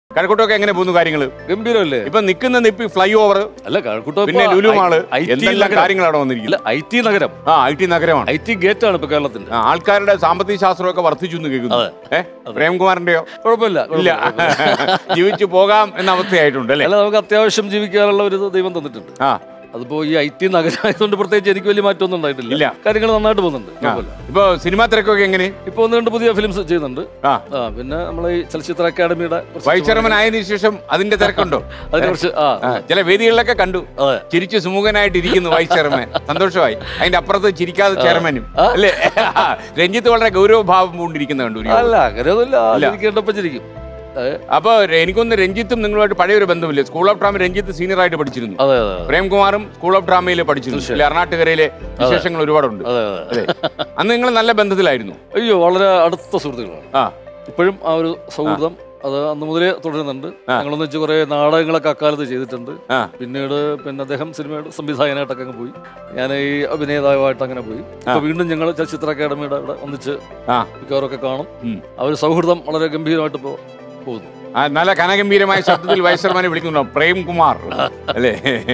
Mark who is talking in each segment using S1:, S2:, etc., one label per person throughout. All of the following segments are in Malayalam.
S1: കഴക്കൂട്ടമൊക്കെ എങ്ങനെ പോകുന്നു കാര്യങ്ങൾ
S2: ഗംഭീരമല്ലേ
S1: ഇപ്പൊ നിൽക്കുന്ന നിപ്പി ഫ്ലൈ ഓവർ
S2: അല്ല കഴക്കൂട്ടം
S1: പിന്നെ ലുലു മാള്
S2: ഐ ടി
S1: എന്തെല്ലാം
S2: നഗരം
S1: കാര്യങ്ങൾ അവിടെ
S2: ഇല്ല
S1: വന്നിരിക്കുന്നത്
S2: ഐ ടി നഗരം
S1: ആ ഐ ടി നഗരമാണ്
S2: ഐ ടി ഗേറ്റ് ആണ് ഇപ്പൊ കേരളത്തിന്റെ
S1: ആ, ആൾക്കാരുടെ സാമ്പത്തിക ശാസ്ത്രമൊക്കെ വർദ്ധിച്ചു എന്ന് കേൾക്കുന്നു
S2: അതെ.
S1: ഏഹ് പ്രേംകുമാറിന്റെയോ
S2: കുഴപ്പമില്ല
S1: ഇല്ല
S2: കുഴപ്പമില്ല.
S1: ജീവിച്ചു പോകാം എന്ന അവസ്ഥയായിട്ടുണ്ട് അല്ലേ
S2: അല്ല നമുക്ക് അത്യാവശ്യം ജീവിക്കാനുള്ള ഒരു ദൈവം തന്നിട്ടുണ്ട്
S1: ആ
S2: അതിപ്പോ ഈ ഐ ടി നഗരമായതുകൊണ്ട് പ്രത്യേകിച്ച് എനിക്ക് വലിയ മാറ്റമൊന്നും ഉണ്ടായിട്ടില്ല
S1: ഇല്ല.
S2: കാര്യങ്ങൾ നന്നായിട്ട് പോകുന്നുണ്ട്
S1: ആ.
S2: കുഴപ്പമില്ല
S1: ഇപ്പൊ സിനിമാ തിരക്കൊക്കെ എങ്ങനെ
S2: ഇപ്പൊ ഒന്ന് രണ്ട് പുതിയ ഫിലിംസ് ചെയ്യുന്നുണ്ട്
S1: ആ
S2: ആ പിന്നെ നമ്മളെ ഈ ചലച്ചിത്ര അക്കാദമിയുടെ കുറച്ച്
S1: വൈസ് ചെയർമാൻ ആയതിനു ശേഷം അതിന്റെ തിരക്കുണ്ടോ
S2: അതിനെ കുറിച്ച് ആ
S1: ആ, ചില വേദികളിലൊക്കെ കണ്ടു
S2: അതെ
S1: ചിരിച്ച് സുമുഖനായിട്ട് ഇരിക്കുന്നു വൈസ് ചെയർമാൻ സന്തോഷമായി അതിന്റെ അപ്പുറത്ത് ചിരിക്കാതെ ചെയർമാനും അല്ലേ രഞ്ജിത്ത് വളരെ ഗൗരവഭാവം പൂണ്ടിരിക്കുന്ന കണ്ടു ഒരു
S2: അല്ല അങ്ങനെയൊന്നുമില്ല ആചരിക്കേണ്ടപ്പോ ചിരിക്കും അതെ
S1: അപ്പൊ എനിക്കൊന്ന് രഞ്ജിത്തും നിങ്ങളുമായിട്ട് പഴയ ഒരു ബന്ധമില്ലേ school of drama Ranjith senior ആയിട്ട് പഠിച്ചിരുന്നു
S2: അതെ അതെ
S1: പ്രേംകുമാറും സ്കൂൾ ഓഫ് ഡ്രാമയിൽ പഠിച്ചിരുന്നു ഇല്ലേ, എറണാട്ടുകരയിലെ വിശേഷങ്ങൾ ഒരുപാടുണ്ട്
S2: അതെ അതെ
S1: അതെ അന്ന് നിങ്ങൾ നല്ല ബന്ധത്തിലായിരുന്നു
S2: അയ്യോ വളരെ അടുത്ത സുഹൃത്തുക്കളാണ്
S1: ആ
S2: ഇപ്പോഴും ആ ഒരു സൗഹൃദം അത് അന്ന് മുതലേ തുടരുന്നുണ്ട് ഞങ്ങളൊന്ന് വെച്ച് കുറെ നാടകങ്ങളൊക്കെ അക്കാലത്ത് ചെയ്തിട്ടുണ്ട്
S1: ആ
S2: പിന്നീട് പിന്നെ അദ്ദേഹം സിനിമയുടെ സംവിധായകനായിട്ടൊക്കെ അങ്ങ് പോയി ഞാൻ ഈ അഭിനേതാവായിട്ട് അങ്ങനെ പോയി ഇപ്പൊ വീണ്ടും ഞങ്ങൾ ചലച്ചിത്ര അക്കാദമിയുടെ അവിടെ ഒന്നിച്ച്
S1: ആ
S2: മിക്കവാറൊക്കെ കാണും
S1: ഉം.
S2: ആ ഒരു സൗഹൃദം വളരെ ഗംഭീരമായിട്ട് ഇപ്പോൾ പോകുന്നു
S1: ആ, നല്ല കനഗംഭീരമായ ശബ്ദത്തിൽ വൈസ് ചെയർമാനെ വിളിക്കുന്നുണ്ടോ പ്രേംകുമാർ അല്ലേ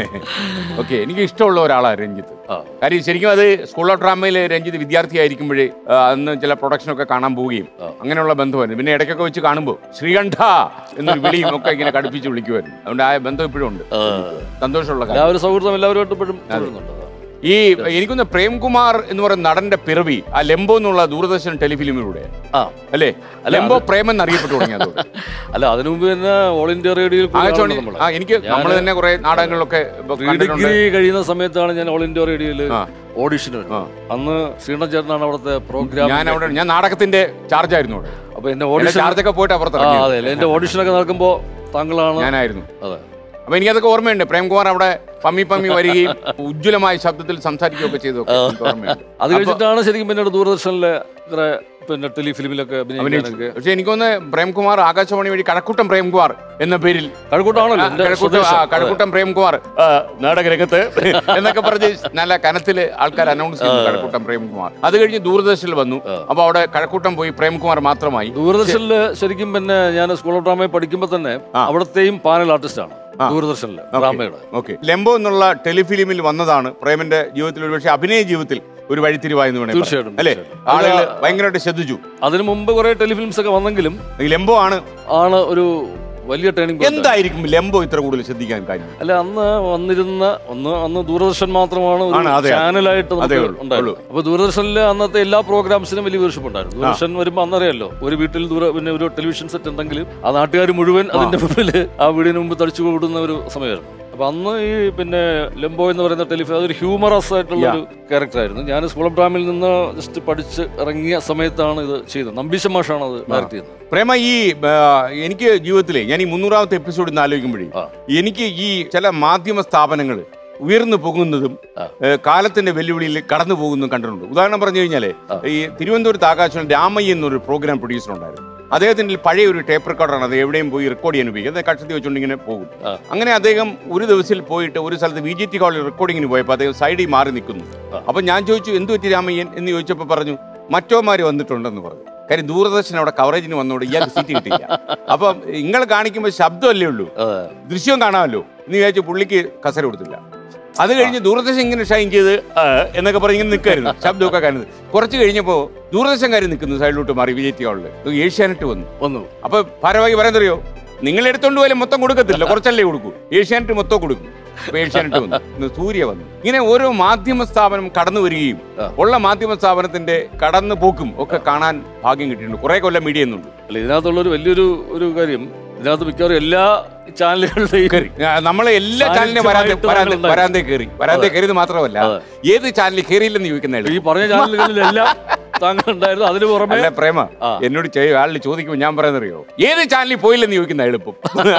S1: ഓക്കെ എനിക്ക് ഇഷ്ടമുള്ള ഒരാളാണ് രഞ്ജിത്ത്
S2: ആ.
S1: കാര്യം ശരിക്കും അത് സ്കൂൾ ഓഫ് ഡ്രാമയിൽ രഞ്ജിത്ത് വിദ്യാർത്ഥിയായിരിക്കുമ്പോഴേ ആ, അന്ന് ചില പ്രൊഡക്ഷനൊക്കെ കാണാൻ പോവുകയും അങ്ങനെയുള്ള ബന്ധമായിരുന്നു പിന്നെ ഇടയ്ക്കൊക്കെ വെച്ച് കാണുമ്പോൾ ശ്രീകണ്ഠ എന്നൊരു വിളിയും ഒക്കെ ഇങ്ങനെ കടുപ്പിച്ച് വിളിക്കുമായിരുന്നു അതുകൊണ്ട് ആ ബന്ധം ഇപ്പോഴും ഉണ്ട് സന്തോഷമുള്ള കാര്യം
S2: ആ ഒരു സൗഹൃദം എല്ലാവരുമായിട്ട് ഇപ്പോഴും തുടരുന്നുണ്ട്
S1: ഈ എനിക്കൊന്ന് പ്രേംകുമാർ എന്ന് പറയുന്ന നടന്റെ പിറവി ആ ലെംബോ എന്നുള്ള ദൂരദർശൻ ടെലിഫിലിമിലൂടെ
S2: ആ
S1: അല്ലേ ലെംബോ പ്രേമൻ അറിയപ്പെട്ടു തുടങ്ങിയത്
S2: അല്ല അതിനു മുമ്പ് തന്നെ ഓൾ ഇന്ത്യ റേഡിയോയിൽ
S1: ആകാശവാണി ആ എനിക്ക് നമ്മൾ തന്നെ കുറെ നാടകങ്ങളിലൊക്കെ ഇപ്പൊ കണ്ടിട്ടുണ്ട്
S2: ഡിഗ്രി കഴിയുന്ന സമയത്താണ് ഞാൻ ഓൾ ഇന്ത്യ റേഡിയോയിൽ
S1: ആ.
S2: ഓഡിഷൻ
S1: ആ.
S2: അന്ന് ശ്രീണ ചേട്ടനാണ് അവിടുത്തെ പ്രോഗ്രാം
S1: ഞാൻ അവിടെ ഞാൻ നാടകത്തിന്റെ ചാർജ് ആയിരുന്നു അവിടെ
S2: അപ്പൊ എന്റെ ഓഡിഷൻ
S1: ചാർജൊക്കെ പോയിട്ട് അപ്പുറത്ത്
S2: ആ
S1: ഇറങ്ങി
S2: അതെ എന്റെ ഓഡിഷനൊക്കെ നടക്കുമ്പോ താങ്കളാണ്
S1: ഞാനായിരുന്നു
S2: അതെ
S1: അപ്പൊ എനിക്കതൊക്കെ ഓർമ്മയുണ്ട് പ്രേംകുമാർ അവിടെ പമ്മി പമ്മി വരികയും ഉജ്ജ്വലമായ ശബ്ദത്തിൽ സംസാരിക്കുകയൊക്കെ ചെയ്തൊക്കെ എനിക്ക് ഓർമ്മയുണ്ട്
S2: അത് കഴിഞ്ഞിട്ടാണ് ശരിക്കും പിന്നീട് ദൂരദർശനിലെ ഇത്ര പിന്നെ ടെലിഫിലിമിലൊക്കെ
S1: അഭിനയിച്ചു
S2: അഭിനയിക്കാനൊക്കെ
S1: പക്ഷെ എനിക്കൊന്ന് പ്രേംകുമാർ ആകാശവാണി വഴി കഴക്കൂട്ടം പ്രേംകുമാർ എന്ന പേരിൽ
S2: കഴക്കൂട്ടാണല്ലോ
S1: ആ,
S2: എന്റെ
S1: കഴക്കൂട്ടം ആ,
S2: സ്വദേശം.
S1: കഴക്കൂട്ടം പ്രേംകുമാർ ആ, നാടകരംഗത്ത് എന്നൊക്കെ പറഞ്ഞ് നല്ല കനത്തില് ആൾക്കാർ അനൗൺസ് ചെയ്തു കഴക്കൂട്ടം പ്രേംകുമാർ അത് കഴിഞ്ഞ് ദൂരദർശനിൽ വന്നു അപ്പൊ അവിടെ കഴക്കൂട്ടം പോയി പ്രേംകുമാർ മാത്രമായി
S2: ദൂരദർശനില് ശരിക്കും പിന്നെ ഞാൻ സ്കൂൾ ഓഫ് ഡ്രാമയിൽ പഠിക്കുമ്പോൾ തന്നെ അവിടത്തെയും പാനൽ ആർട്ടിസ്റ്റ് ആണ് ദൂരദർശനിലെ ഡ്രാമയുടെ
S1: ഓക്കെ ലെംബോ എന്നുള്ള ടെലിഫിലിമിൽ വന്നതാണ് പ്രേമന്റെ ജീവിതത്തിൽ ഒരു പക്ഷേ അഭിനയ ജീവിതത്തിൽ ഒരു വഴിത്തിരിവായെന്ന് വേണേ പറയാം.
S2: തീർച്ചയായിട്ടും,
S1: അല്ലേ
S2: തീർച്ചയായിട്ടും.
S1: ആളുകൾ ഭയങ്കരമായിട്ട് ശ്രദ്ധിച്ചു
S2: അതിനു മുമ്പ് കുറെ ടെലിഫിലിംസ് ഒക്കെ വന്നെങ്കിലും
S1: ഈ ലെംബോ ആണ്
S2: ആണ് ഒരു വലിയ ടേണിംഗ്
S1: എന്തായിരിക്കും ലെംബോ ഇത്ര കൂടുതൽ ശ്രദ്ധിക്കാൻ കാര്യം
S2: അല്ല അന്ന് വന്നിരുന്ന ഒന്ന് അന്ന് ദൂരദർശൻ മാത്രമാണ് ഒരു
S1: ആണ്, അതെ.
S2: ചാനലായിട്ട്
S1: അതേ
S2: നമുക്ക്
S1: ഉള്ളൂ,
S2: ഉണ്ടായിരുന്നത് അപ്പൊ ദൂരദർശനിലെ അന്നത്തെ എല്ലാ പ്രോഗ്രാംസിനും വലിയ വ്യൂവർഷിപ്പ് ഉണ്ടായിരുന്നു ദൂരദർശൻ വരുമ്പോൾ അന്നറിയാലോ ഒരു വീട്ടിൽ ദൂര പിന്നെ ഒരു ടെലിവിഷൻ സെറ്റ് ഉണ്ടെങ്കിൽ ആ നാട്ടുകാർ മുഴുവൻ അതിന്റെ മുമ്പിൽ ആ വീടിന് മുമ്പ് തടിച്ചു കൂടുന്ന ഒരു സമയമായിരുന്നു അപ്പൊ അന്ന് ഈ പിന്നെ ലെംബോ എന്ന് പറയുന്ന ടെലിഫിൻ അതൊരു ഹ്യൂമറസ് ആയിട്ടുള്ള ഒരു ക്യാരക്ടർ ആയിരുന്നു ഞാൻ സ്കൂൾ ഓഫ് ഡ്രാമിൽ നിന്ന് ജസ്റ്റ് പഠിച്ച് ഇറങ്ങിയ സമയത്താണ് ഇത് ചെയ്തത് നമ്പീശ മാഷാണ് അത് ഡയറക്ട് ചെയ്യുന്നത്
S1: പ്രേമ ഈ ആ, എനിക്ക് ജീവിതത്തിലെ ഞാൻ ഈ മുന്നൂറാമത്തെ എപ്പിസോഡിൽ നിന്ന് ആലോചിക്കുമ്പോഴേ
S2: ആ.
S1: എനിക്ക് ഈ ചില മാധ്യമ സ്ഥാപനങ്ങൾ ഉയർന്നു പോകുന്നതും ഏ, കാലത്തിന്റെ വെല്ലുവിളിയിൽ കടന്നു പോകുന്നതും കണ്ടിട്ടുണ്ട് ഉദാഹരണം പറഞ്ഞു കഴിഞ്ഞാല് ഈ തിരുവനന്തപുരത്ത് ആകാശവാണി രാമയ്യ എന്നൊരു പ്രോഗ്രാം പ്രൊഡ്യൂസർ ഉണ്ടായിരുന്നു അദ്ദേഹത്തിന്റെ പഴയ ഒരു ടേപ്പ് റെക്കോർഡറാണ് അത് എവിടെയും പോയി റെക്കോർഡ് ചെയ്യാൻ ഉപയോഗിക്കുന്നത് അത് കക്ഷത്തി വെച്ചുകൊണ്ട് ഇങ്ങനെ പോകും
S2: ആ.
S1: അങ്ങനെ അദ്ദേഹം ഒരു ദിവസത്തിൽ പോയിട്ട് ഒരു സ്ഥലത്ത് വി ജി ടി കോളേജ് റെക്കോർഡിങ്ങിന് പോയപ്പോൾ അദ്ദേഹം സൈഡിൽ മാറി നിൽക്കുന്നു അപ്പൊ ഞാൻ ചോദിച്ചു എന്ത് പറ്റി രാമയ്യൻ എന്ന് ചോദിച്ചപ്പോൾ പറഞ്ഞു മറ്റോമാര് വന്നിട്ടുണ്ടെന്ന് പറഞ്ഞു കാര്യം ദൂരദർശൻ അവിടെ കവറേജിന് വന്നോണ്ട് ഇയാൾക്ക് സീറ്റ് കിട്ടില്ല അപ്പൊ നിങ്ങൾ കാണിക്കുമ്പോൾ ശബ്ദമല്ലേ ഉള്ളൂ
S2: അതെ
S1: ദൃശ്യം കാണാമല്ലോ എന്ന് വിചാരിച്ചു പുള്ളിക്ക് കസര കൊടുത്തില്ല അത് കഴിഞ്ഞ് ദൂരദർശൻ ഇങ്ങനെ ഷൈൻ ചെയ്ത് ആ, എന്നൊക്കെ പറഞ്ഞ് ഇങ്ങനെ നിൽക്കായിരുന്നു ശബ്ദമൊക്കെ കാണുന്നത് കുറച്ച് കഴിഞ്ഞപ്പോൾ ദൂരദർശൻകാർ നിൽക്കുന്നു സൈഡിലോട്ട് മാറി വിജയ് ടി ഹാളിൽ ഏഷ്യാനെറ്റ് വന്നു
S2: വന്നു
S1: അപ്പൊ ഭാരവാഹി പറയുന്നറിയോ നിങ്ങൾ എടുത്തോണ്ട് പോയാലും മൊത്തം കൊടുക്കത്തില്ല കുറച്ചല്ലേ കൊടുക്കൂ ഏഷ്യാനെറ്റ് മൊത്തം കൊടുക്കും അപ്പൊ ഏഷ്യാനെറ്റ് വന്നു ഇന്ന് സൂര്യ വന്നു ഇങ്ങനെ ഓരോ മാധ്യമ സ്ഥാപനം കടന്നു വരികയും ഉള്ള മാധ്യമ സ്ഥാപനത്തിന്റെ കടന്നു പോക്കും ഒക്കെ കാണാൻ ഭാഗ്യം കിട്ടിയിട്ടുണ്ട് കുറെ കൊല്ലം മീഡിയ എന്നുണ്ട്
S2: അല്ല ഇതിനകത്തുള്ള ഒരു വലിയൊരു ഒരു കാര്യം ഇതിനകത്ത് മിക്കവാറും എല്ലാ ചാനലുകളുടെയും
S1: നമ്മളെ എല്ലാ ചാനലിനും വരാതെ
S2: സാന്നിധ്യമായിട്ട്
S1: വരാതെ
S2: താങ്കളുണ്ടായി.
S1: വരാതെ കയറി വരാതെ കയറിയത് മാത്രമല്ല
S2: അതെ.
S1: ഏത് ചാനലിൽ കയറിയില്ലെന്ന് ചോദിക്കുന്ന
S2: ഈ പറഞ്ഞ ചാനലുകളിലെല്ലാം താങ്കൾ ഉണ്ടായിരുന്നു അതിന് പുറമെ
S1: അല്ല പ്രേമ
S2: ആ.
S1: എന്നോട് ചെയ്യ ആളിൽ ചോദിക്കുമ്പോൾ ഞാൻ പറയുന്നറിയോ ഏത് ചാനലിൽ പോയില്ലെന്ന് ചോദിക്കുന്ന എളുപ്പം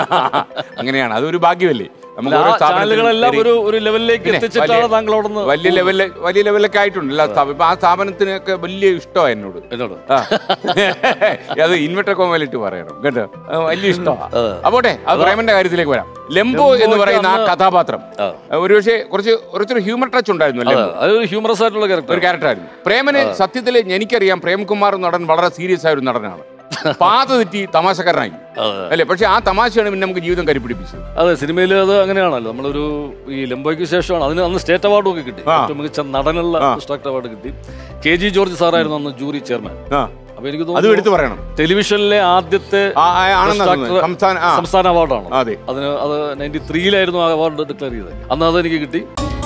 S1: അങ്ങനെയാണ് അതൊരു ഭാഗ്യമല്ലേ നമുക്ക്
S2: ആ
S1: ഓരോ സ്ഥാപനത്തിലും
S2: ചാനലുകളെല്ലാം
S1: കയറി-
S2: ഒരു ഒരു ലെവലിലേക്ക്
S1: പിന്നെ
S2: എത്തിച്ചിട്ടാണ്
S1: വലിയ-
S2: താങ്കൾ അവിടെ നിന്ന്
S1: വലിയ ലെവലിൽ വലിയ ലെവലൊക്കെ ആയിട്ടുണ്ട് എല്ലാ സ്ഥാപനം ഇപ്പൊ ആ സ്ഥാപനത്തിനൊക്കെ വലിയ ഇഷ്ടമാണ് എന്നോട്
S2: എന്നോട്
S1: ആ. അത് ഇൻവെർട്ടർ കോമലിട്ട് പറയണം കേട്ടോ ആ, വലിയ ഇഷ്ടമാണ് അപ്പോട്ടെ അത് പ്രേമന്റെ കാര്യത്തിലേക്ക് വരാം ലെംബോ എന്ന്
S2: ലെംബോയ്ക്ക്
S1: പറയുന്ന ആ
S2: അന്ന്
S1: കഥാപാത്രം
S2: ആ.
S1: ഒരുപക്ഷെ കുറച്ച് കുറച്ചൊരു ഹ്യൂമർ ടച്ച് ഉണ്ടായിരുന്നു
S2: അതെ,
S1: ലെംബോ
S2: അതൊരു ഹ്യൂമറസ് ആയിട്ടുള്ള
S1: ഒരു
S2: ക്യാരക്ടർ
S1: ക്യാരക്ടറായിരുന്നു പ്രേമന് സത്യത്തിൽ എനിക്കറിയാം പ്രേംകുമാർ നടൻ വളരെ സീരിയസ് ആയ ഒരു നടനാണ് പാത തെറ്റി തമാശക്കാരനായി
S2: അതെ.
S1: അല്ലേ പക്ഷെ ആ തമാശയാണ് പിന്നെ നമുക്ക് ജീവിതം കരിപ്പിടിപ്പിച്ചത്
S2: അതെ സിനിമയിൽ അത് അങ്ങനെയാണല്ലോ നമ്മളൊരു ഈ ലംബോയ്ക്ക് ശേഷമാണ് അതിന് അന്ന് സ്റ്റേറ്റ് അവാർഡും ഒക്കെ കിട്ടി
S1: ആ.
S2: ഏറ്റവും മികച്ച നടനുള്ള
S1: ആ.
S2: ഡിസ്ട്രാക്ട് അവാർഡ് കിട്ടി കെ ജി ജോർജ് സാറായിരുന്നു അന്ന് ജൂറി ചെയർമാൻ
S1: ആ
S2: അപ്പൊ എനിക്ക്
S1: അതും
S2: തോന്നുന്നു
S1: എടുത്തു പറയണം
S2: ടെലിവിഷനിലെ ആദ്യത്തെ
S1: ആ, ആ, ആണെന്നാ
S2: Distractor
S1: തോന്നുന്നത്. സംസ്ഥാന ആ
S2: സംസ്ഥാന അവാർഡാണ്
S1: അതെ
S2: അതിന് അത് നയൻറ്റി ത്രീയിലായിരുന്നു ആ അവാർഡ് ഡിക്ലെയർ ചെയ്തത് അന്ന് അത് എനിക്ക് കിട്ടി